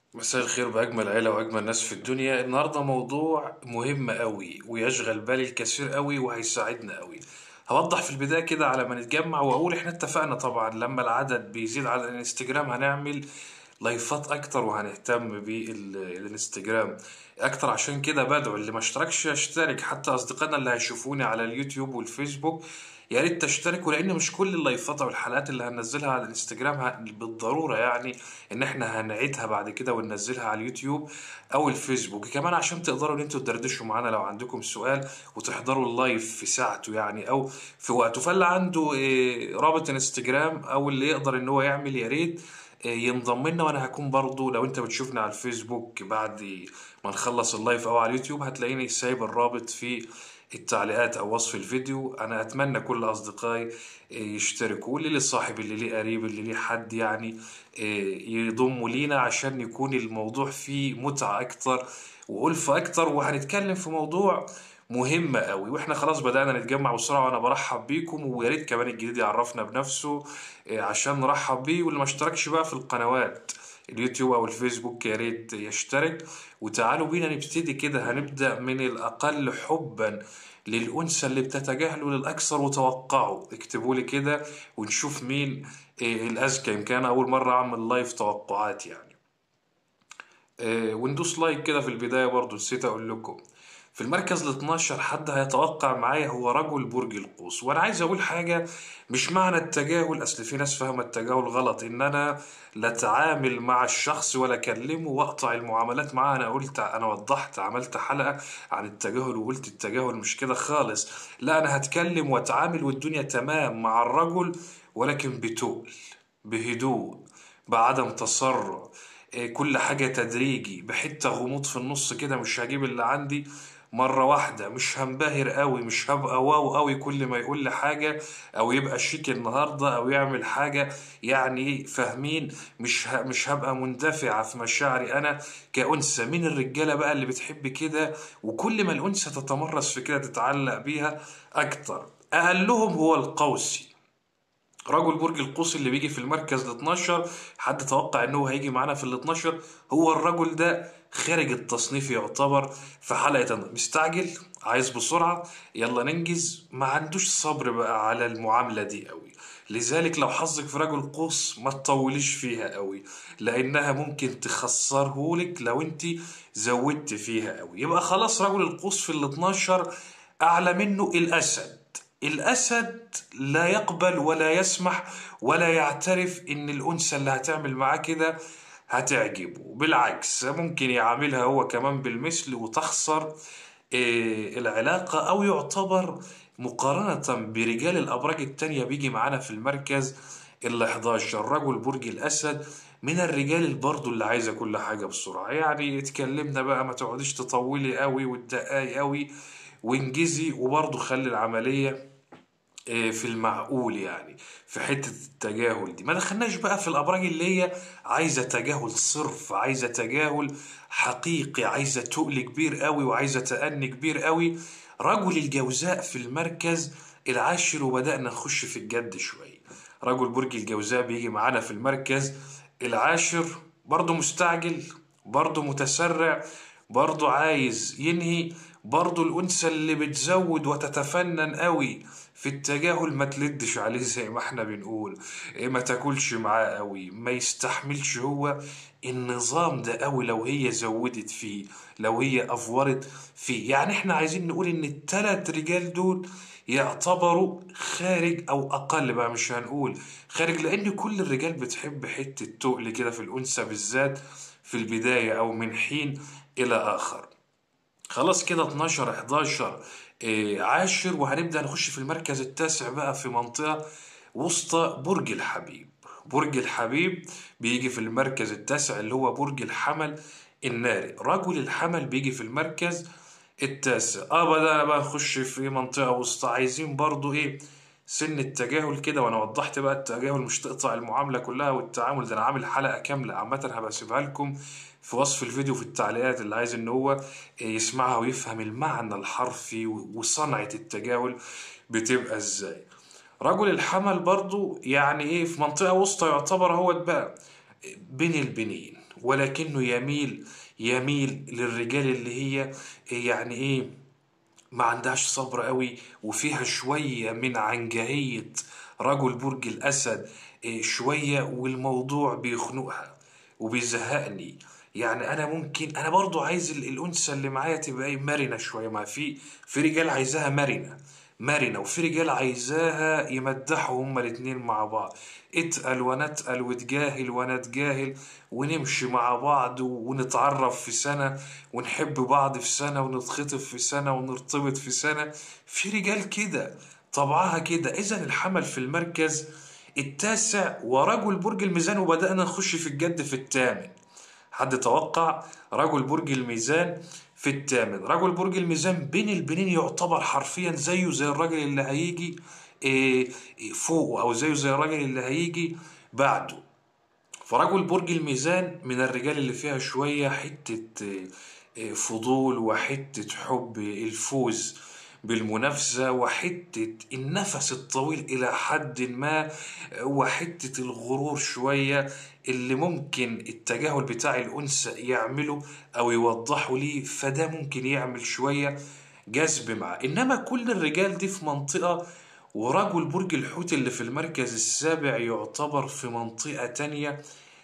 مساء الخير بأجمل عيلة وأجمل ناس في الدنيا النهاردة موضوع مهم قوي ويشغل بالي الكثير قوي وهيساعدنا قوي هوضح في البداية كده على ما نتجمع وأقول إحنا اتفقنا طبعا لما العدد بيزيد على الانستجرام هنعمل لايفات أكتر وهنهتم بالانستجرام أكتر عشان كده بدعو اللي ما اشتركش يشترك حتى أصدقائنا اللي هيشوفوني على اليوتيوب والفيسبوك يا ريت تشتركوا لان مش كل اللايفات او الحلقات اللي هننزلها على الانستجرام ه- بالضروره يعني ان احنا هنعيدها بعد كده وننزلها على اليوتيوب او الفيسبوك كمان عشان تقدروا ان انتوا تدردشوا معانا لو عندكم سؤال وتحضروا اللايف في ساعته يعني او في وقته فاللي عنده إيه، رابط انستجرام او اللي يقدر ان هو يعمل يا ريت إيه، ينضم لنا وانا هكون برضو لو انت بتشوفنا على الفيسبوك بعد ما نخلص اللايف او على اليوتيوب هتلاقيني سايب الرابط في التعليقات او وصف الفيديو انا اتمنى كل اصدقائي إيه، يشتركوا اللي ليه صاحب اللي ليه قريب اللي ليه حد يعني إيه، يضموا لينا عشان يكون الموضوع فيه متعة اكتر وألفة اكتر وهنتكلم في موضوع مهم قوي واحنا خلاص بدأنا نتجمع بسرعة وانا برحب بيكم ويا ريت كمان الجديد يعرفنا بنفسه إيه، عشان نرحب بيه واللي ما اشتركش بقى في القنوات اليوتيوب او الفيسبوك يا ريت يشترك وتعالوا بينا نبتدي كده هنبدأ من الأقل حبا للأنثى اللي بتتجاهله للأكثر وتوقعوا اكتبوا لي كده ونشوف مين إيه الأذكى يمكن أنا أول مرة أعمل لايف توقعات يعني آه، وندوس لايك كده في البداية برضو نسيت أقول لكم في المركز ال 12 حد هيتوقع معايا هو رجل برج القوس وانا عايز اقول حاجة مش معنى التجاهل اصل في ناس فاهمة التجاهل غلط ان انا لا اتعامل مع الشخص ولا اكلمه واقطع المعاملات معاه انا قلت انا وضحت عملت حلقة عن التجاهل وقلت التجاهل مش كده خالص لا انا هتكلم واتعامل والدنيا تمام مع الرجل ولكن بتقل بهدوء بعدم تسرع إيه، كل حاجة تدريجي بحتة غموض في النص كده مش هجيب اللي عندي مرة واحدة مش هنبهر قوي مش هبقى واو قوي كل ما يقول لي حاجة او يبقى شيك النهاردة او يعمل حاجة يعني فاهمين مش ه... مش هبقى مندفعة في مشاعري انا كأنثى مين الرجالة بقى اللي بتحب كده وكل ما الأنثى تتمرس في كده تتعلق بيها اكتر اقلهم هو القوسي رجل برج القوس اللي بيجي في المركز ال 12 حد توقع انه هيجي معانا في ال 12 هو الرجل ده خارج التصنيف يعتبر في حلقة مستعجل عايز بسرعة يلا ننجز ما عندوش صبر بقى على المعاملة دي قوي لذلك لو حظك في رجل قوس ما تطوليش فيها قوي لانها ممكن تخسرهولك لو انت زودت فيها قوي يبقى خلاص رجل القوس في ال 12 اعلى منه الاسد الأسد لا يقبل ولا يسمح ولا يعترف إن الأنثى اللي هتعمل معاه كده هتعجبه بالعكس ممكن يعاملها هو كمان بالمثل وتخسر إيه، العلاقة أو يعتبر مقارنة برجال الأبراج التانية بيجي معانا في المركز ال 11 رجل برج الأسد من الرجال اللي برضه اللي عايزة كل حاجة بسرعة يعني اتكلمنا بقى ما تقعديش تطولي قوي وتدققي قوي وانجزي وبرضه خلي العملية آه، في المعقول يعني في حتة التجاهل دي ما دخلناش بقى في الأبراج اللي هي عايزة تجاهل صرف عايزة تجاهل حقيقي عايزة تقل كبير قوي وعايزة تأني كبير قوي رجل الجوزاء في المركز العاشر وبدأنا نخش في الجد شوية رجل برج الجوزاء بيجي معانا في المركز العاشر برضه مستعجل برضه متسرع برضه عايز ينهي برضه الأنثى اللي بتزود وتتفنن قوي في التجاهل ما تلدش عليه زي ما احنا بنقول إيه ما تاكلش معاه قوي ما يستحملش هو النظام ده قوي لو هي زودت فيه لو هي افورت فيه يعني احنا عايزين نقول ان التلات رجال دول يعتبروا خارج او اقل بقى مش هنقول خارج لان كل الرجال بتحب حتة تقل كده في الانثى بالذات في البداية او من حين الى اخر خلاص كده 12 11 إيه، عاشر وهنبدأ نخش في المركز التاسع بقى في منطقة وسط برج الحبيب برج الحبيب بيجي في المركز التاسع اللي هو برج الحمل الناري رجل الحمل بيجي في المركز التاسع اه بدأنا بقى نخش في منطقة وسط عايزين برضو ايه سن التجاهل كده وانا وضحت بقى التجاهل مش تقطع المعاملة كلها والتعامل ده انا عامل حلقة كاملة عامة هبقى اسيبها لكم في وصف الفيديو في التعليقات اللي عايز ان هو يسمعها ويفهم المعنى الحرفي وصنعة التجاهل بتبقى ازاي رجل الحمل برضو يعني ايه في منطقة وسطى يعتبر هو بقى بين البنين ولكنه يميل يميل للرجال اللي هي يعني ايه ما عندهاش صبر قوي وفيها شوية من عنجهية رجل برج الأسد إيه شوية والموضوع بيخنقها وبيزهقني يعني أنا ممكن أنا برضو عايز ال- الأنثى اللي معايا تبقى إيه مرنة شوية ما في في رجال عايزاها مرنة مرنة وفي رجال عايزاها يمدحوا هما الاتنين مع بعض اتقل ونتقل وتجاهل ونتجاهل ونمشي مع بعض ونتعرف في سنة ونحب بعض في سنة ونتخطب في سنة ونرتبط في سنة في رجال كده طبعها كده إذا الحمل في المركز التاسع ورجل برج الميزان وبدأنا نخش في الجد في الثامن حد توقع رجل برج الميزان في الثامن رجل برج الميزان بين البنين يعتبر حرفيا زيه زي الراجل اللي هيجي إيه، إيه، فوقه او زيه زي الراجل اللي هيجي بعده فرجل برج الميزان من الرجال اللي فيها شوية حتة آه، آه، فضول وحتة حب الفوز بالمنافسة وحتة النفس الطويل إلى حد ما آه، وحتة الغرور شوية اللي ممكن التجاهل بتاع الأنثى يعمله أو يوضحه ليه فده ممكن يعمل شوية جذب معاه إنما كل الرجال دي في منطقة ورجل برج الحوت اللي في المركز السابع يعتبر في منطقة تانية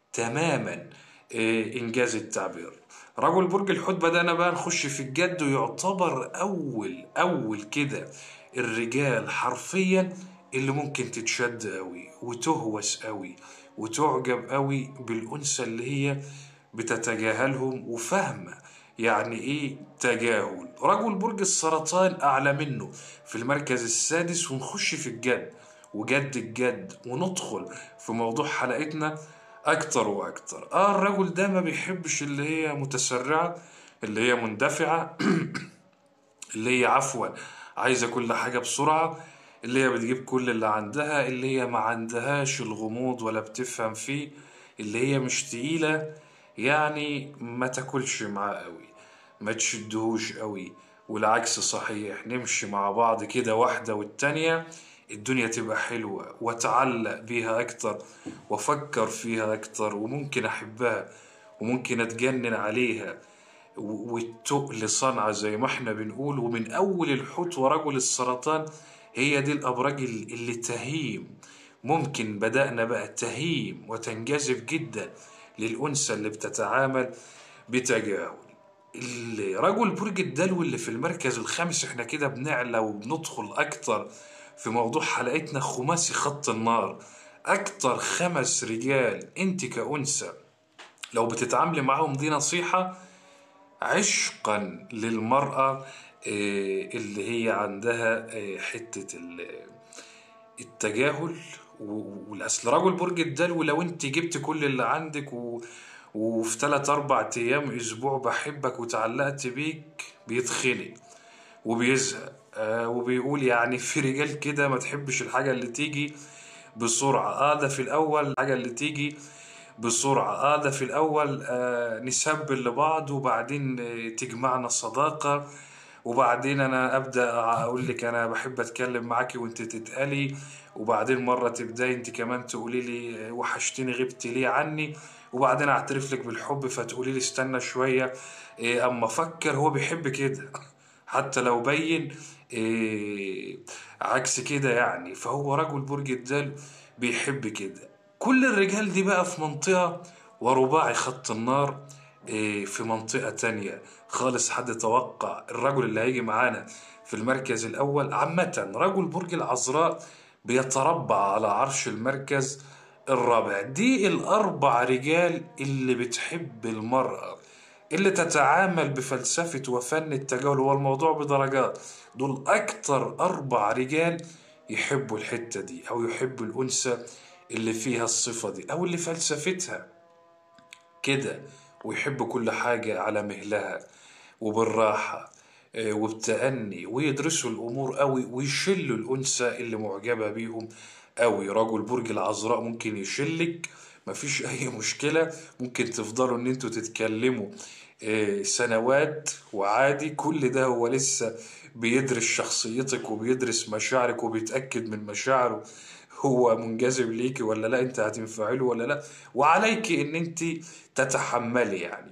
تماما إيه، إنجاز التعبير رجل برج الحوت بدأنا بقى نخش في الجد ويعتبر أول أول كده الرجال حرفيا اللي ممكن تتشد قوي وتهوس قوي وتعجب قوي بالأنثى اللي هي بتتجاهلهم وفاهمة يعني ايه تجاهل رجل برج السرطان اعلى منه في المركز السادس ونخش في الجد وجد الجد وندخل في موضوع حلقتنا اكتر واكتر اه الرجل ده ما بيحبش اللي هي متسرعة اللي هي مندفعة اللي هي عفوا عايزة كل حاجة بسرعة اللي هي بتجيب كل اللي عندها اللي هي ما عندهاش الغموض ولا بتفهم فيه اللي هي مش تقيلة يعني ما تاكلش معاه قوي ما تشدهوش قوي والعكس صحيح نمشي مع بعض كده واحدة والتانية الدنيا تبقى حلوة واتعلق بيها أكتر وأفكر فيها أكتر وممكن أحبها وممكن أتجنن عليها و- والتقل صنعة زي ما احنا بنقول ومن أول الحوت ورجل السرطان هي دي الأبراج ال- اللي تهيم ممكن بدأنا بقى تهيم وتنجذب جدا للأنثى اللي بتتعامل بتجاهل اللي رجل برج الدلو اللي في المركز الخامس احنا كده بنعلى وبندخل أكتر في موضوع حلقتنا خماسي خط النار أكتر خمس رجال انت كأنثى لو بتتعاملي معاهم دي نصيحة عشقا للمرأة آه، اللي هي عندها آه، حتة ال- التجاهل و- والأصل رجل برج الدلو لو انت جبت كل اللي عندك و... وفي تلات أربع أيام أسبوع بحبك وتعلقت بيك بيتخنق وبيزهق آه وبيقول يعني في رجال كده ما تحبش الحاجة اللي تيجي بسرعة اه ده في الأول الحاجة اللي تيجي بسرعة اه ده في الأول آه نسبل لبعض وبعدين آه تجمعنا صداقة وبعدين أنا أبدأ أقول لك أنا بحب أتكلم معاكي وأنت تتقلي وبعدين مرة تبدأي أنت كمان تقولي لي آه، وحشتني غبتي ليه عني وبعدين أعترف لك بالحب فتقولي لي استنى شوية إيه أما أفكر هو بيحب كده حتى لو بين إيه عكس كده يعني فهو رجل برج الدلو بيحب كده كل الرجال دي بقى في منطقة ورباعي خط النار إيه في منطقة تانية خالص حد توقع الرجل اللي هيجي معانا في المركز الأول عامة رجل برج العذراء بيتربع على عرش المركز الرابع دي الأربع رجال اللي بتحب المرأة اللي تتعامل بفلسفة وفن التجاهل هو الموضوع بدرجات دول أكتر أربع رجال يحبوا الحتة دي أو يحبوا الأنثى اللي فيها الصفة دي أو اللي فلسفتها كده ويحبوا كل حاجة على مهلها وبالراحة آه، وبتأني ويدرسوا الأمور قوي ويشلوا الأنثى اللي معجبة بيهم قوي رجل برج العذراء ممكن يشلك مفيش أي مشكلة ممكن تفضلوا إن انتوا تتكلموا آه، سنوات وعادي كل ده هو لسه بيدرس شخصيتك وبيدرس مشاعرك وبيتأكد من مشاعره هو منجذب ليكي ولا لا انت هتنفعي له ولا لا وعليك ان انت تتحملي يعني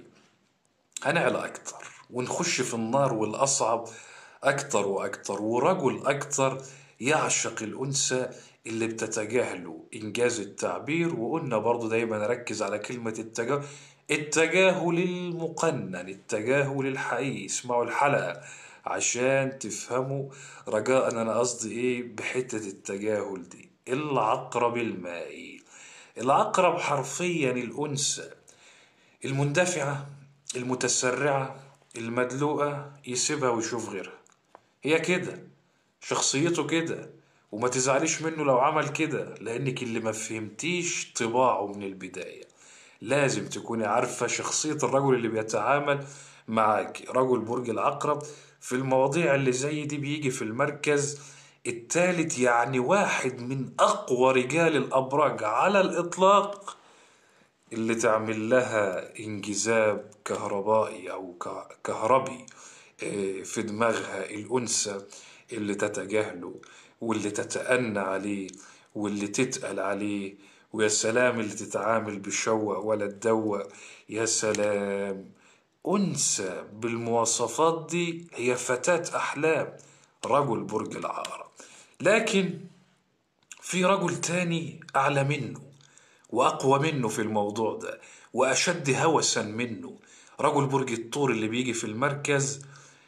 هنعلى اكتر ونخش في النار والاصعب اكتر واكتر ورجل اكتر يعشق الانثى اللي بتتجاهله انجاز التعبير وقلنا برضو دايما نركز على كلمة التجاهل التجاهل المقنن التجاهل الحقيقي اسمعوا الحلقة عشان تفهموا رجاء انا قصدي ايه بحتة التجاهل دي العقرب المائي العقرب حرفيا الانثى المندفعة المتسرعة المدلوقة يسيبها ويشوف غيرها هي كده شخصيته كده وما تزعليش منه لو عمل كده لانك اللي ما فهمتيش طباعه من البداية لازم تكوني عارفة شخصية الرجل اللي بيتعامل معاك رجل برج العقرب في المواضيع اللي زي دي بيجي في المركز التالت يعني واحد من أقوى رجال الأبراج على الإطلاق اللي تعمل لها انجذاب كهربائي أو كهربي في دماغها الأنثى اللي تتجاهله واللي تتأنى عليه واللي تتقل عليه ويا سلام اللي تتعامل بشوق ولا تدوق يا سلام أنثى بالمواصفات دي هي فتاة أحلام رجل برج العقرب لكن في رجل تاني أعلى منه وأقوى منه في الموضوع ده وأشد هوسا منه رجل برج الطور اللي بيجي في المركز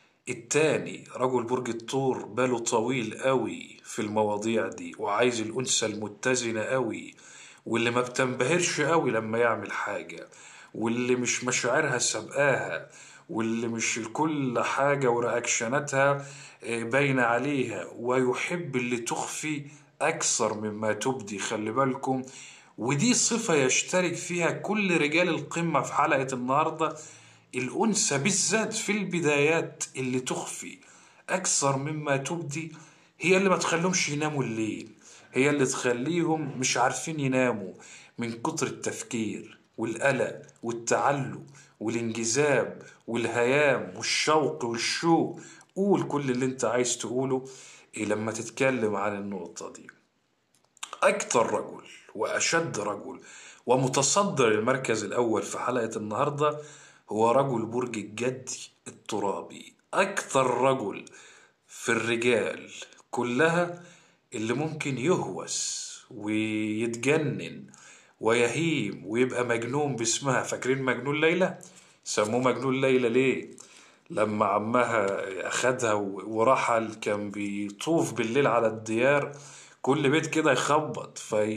التاني رجل برج الطور باله طويل قوي في المواضيع دي وعايز الأنثى المتزنة قوي واللي ما بتنبهرش قوي لما يعمل حاجة واللي مش مشاعرها سابقاها واللي مش كل حاجة ورياكشناتها باينة عليها ويحب اللي تخفي أكثر مما تبدي خلي بالكم ودي صفة يشترك فيها كل رجال القمة في حلقة النهاردة الأنثى بالذات في البدايات اللي تخفي أكثر مما تبدي هي اللي ما تخليهمش يناموا الليل هي اللي تخليهم مش عارفين يناموا من كتر التفكير والقلق والتعلق والانجذاب والهيام والشوق والشوق قول كل اللي انت عايز تقوله إيه لما تتكلم عن النقطة دي أكتر رجل وأشد رجل ومتصدر المركز الأول في حلقة النهاردة هو رجل برج الجدي الترابي أكثر رجل في الرجال كلها اللي ممكن يهوس ويتجنن ويهيم ويبقى مجنون باسمها فاكرين مجنون ليلى سموه مجنون ليلى ليه لما عمها أخدها ورحل كان بيطوف بالليل على الديار كل بيت كده يخبط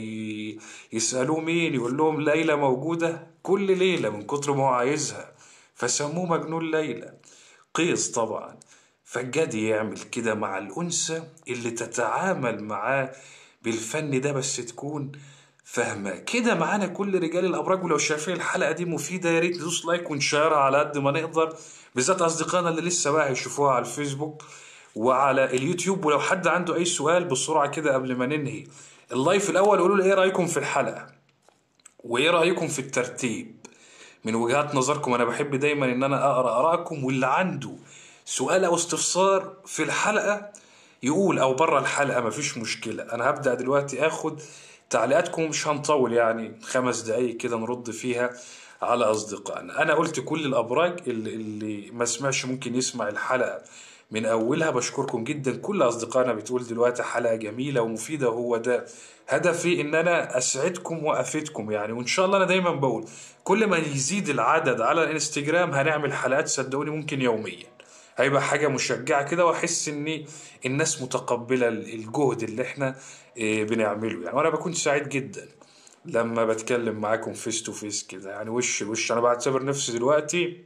فيسألوه مين يقول لهم ليلى موجودة كل ليلة من كتر ما هو عايزها فسموه مجنون ليلى قيس طبعا فالجدي يعمل كده مع الأنثى اللي تتعامل معاه بالفن ده بس تكون فاهمة كده معانا كل رجال الأبراج ولو شايفين الحلقة دي مفيدة يا ريت ندوس لايك ونشيرها على قد ما نقدر بالذات أصدقائنا اللي لسه بقى هيشوفوها على الفيسبوك وعلى اليوتيوب ولو حد عنده أي سؤال بسرعة كده قبل ما ننهي اللايف الأول قولوا لي إيه رأيكم في الحلقة وإيه رأيكم في الترتيب من وجهات نظركم أنا بحب دايما إن أنا أقرأ آرائكم واللي عنده سؤال أو استفسار في الحلقة يقول أو بره الحلقة مفيش مشكلة أنا هبدأ دلوقتي آخد تعليقاتكم مش هنطول يعني خمس دقايق كده نرد فيها على أصدقائنا أنا قلت كل الأبراج اللي, اللي ما سمعش ممكن يسمع الحلقة من أولها بشكركم جدا كل أصدقائنا بتقول دلوقتي حلقة جميلة ومفيدة وهو ده هدفي إن أنا أسعدكم وأفيدكم يعني وإن شاء الله أنا دايما بقول كل ما يزيد العدد على الانستجرام هنعمل حلقات صدقوني ممكن يوميا هيبقى حاجة مشجعة كده وأحس إن الناس متقبلة الجهد اللي إحنا بنعمله يعني وأنا بكون سعيد جدا لما بتكلم معاكم فيس تو فيس كده يعني وش وش أنا بعتبر نفسي دلوقتي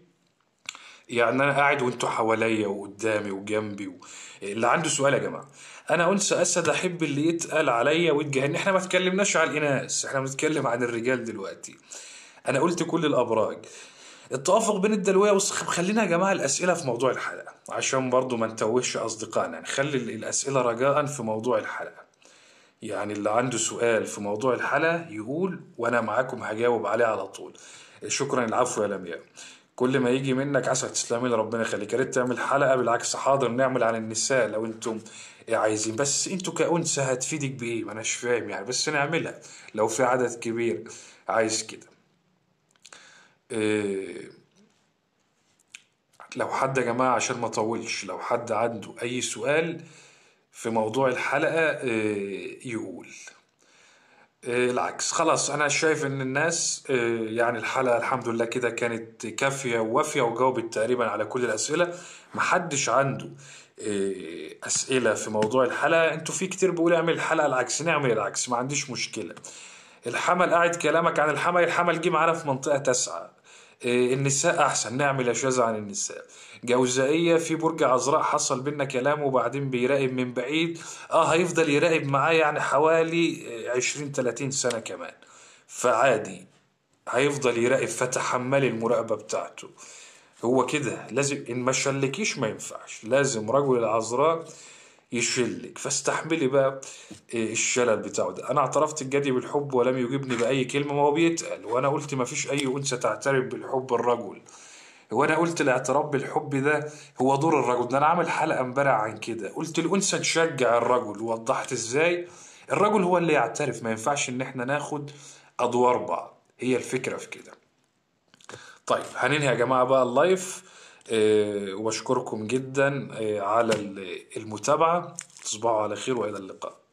يعني أنا قاعد وأنتوا حواليا وقدامي وجنبي و... اللي عنده سؤال يا جماعة أنا أنثى أسد أحب اللي يتقال عليا ويتجاهلني إحنا ما اتكلمناش على الإناث إحنا بنتكلم عن الرجال دلوقتي أنا قلت كل الأبراج التوافق بين الدلوية والصخب خلينا يا جماعة الأسئلة في موضوع الحلقة عشان برضو ما نتوهش أصدقائنا نخلي الأسئلة رجاء في موضوع الحلقة يعني اللي عنده سؤال في موضوع الحلقة يقول وأنا معاكم هجاوب عليه على طول شكرا العفو يا لمياء كل ما يجي منك عسى تسلمي لي ربنا يخليك يا ريت تعمل حلقة بالعكس حاضر نعمل عن النساء لو انتم عايزين بس انتوا كأنثى هتفيدك بايه ما اناش فاهم يعني بس نعملها لو في عدد كبير عايز كده إيه لو حد يا جماعة عشان ما اطولش لو حد عنده اي سؤال في موضوع الحلقة إيه يقول إيه العكس خلاص انا شايف ان الناس إيه يعني الحلقة الحمد لله كده كانت كافية ووافية وجاوبت تقريبا على كل الاسئلة محدش عنده إيه اسئلة في موضوع الحلقة انتوا في كتير بيقول اعمل الحلقة العكس نعمل العكس ما عنديش مشكلة الحمل قاعد كلامك عن الحمل الحمل جه معانا في منطقة تسعة إيه النساء احسن نعمل اشاذة عن النساء جوزائية في برج عذراء حصل بينا كلام وبعدين بيراقب من بعيد اه هيفضل يراقب معاه يعني حوالي عشرين تلاتين سنة كمان فعادي هيفضل يراقب فتحملي المراقبة بتاعته هو كده لازم ان ما شلكيش ما ينفعش لازم رجل العذراء يشلك فاستحملي بقى الشلل بتاعه ده انا اعترفت الجدي بالحب ولم يجبني باي كلمه ما هو بيتقل وانا قلت ما فيش اي انثى تعترف بالحب الرجل وانا قلت الاعتراف بالحب ده هو دور الرجل ده انا عامل حلقه امبارح عن كده قلت الانثى تشجع الرجل ووضحت ازاي الرجل هو اللي يعترف ما ينفعش ان احنا ناخد ادوار بعض هي الفكره في كده طيب هننهي يا جماعه بقى اللايف أه واشكركم جدا أه على المتابعه تصبحوا على خير والى اللقاء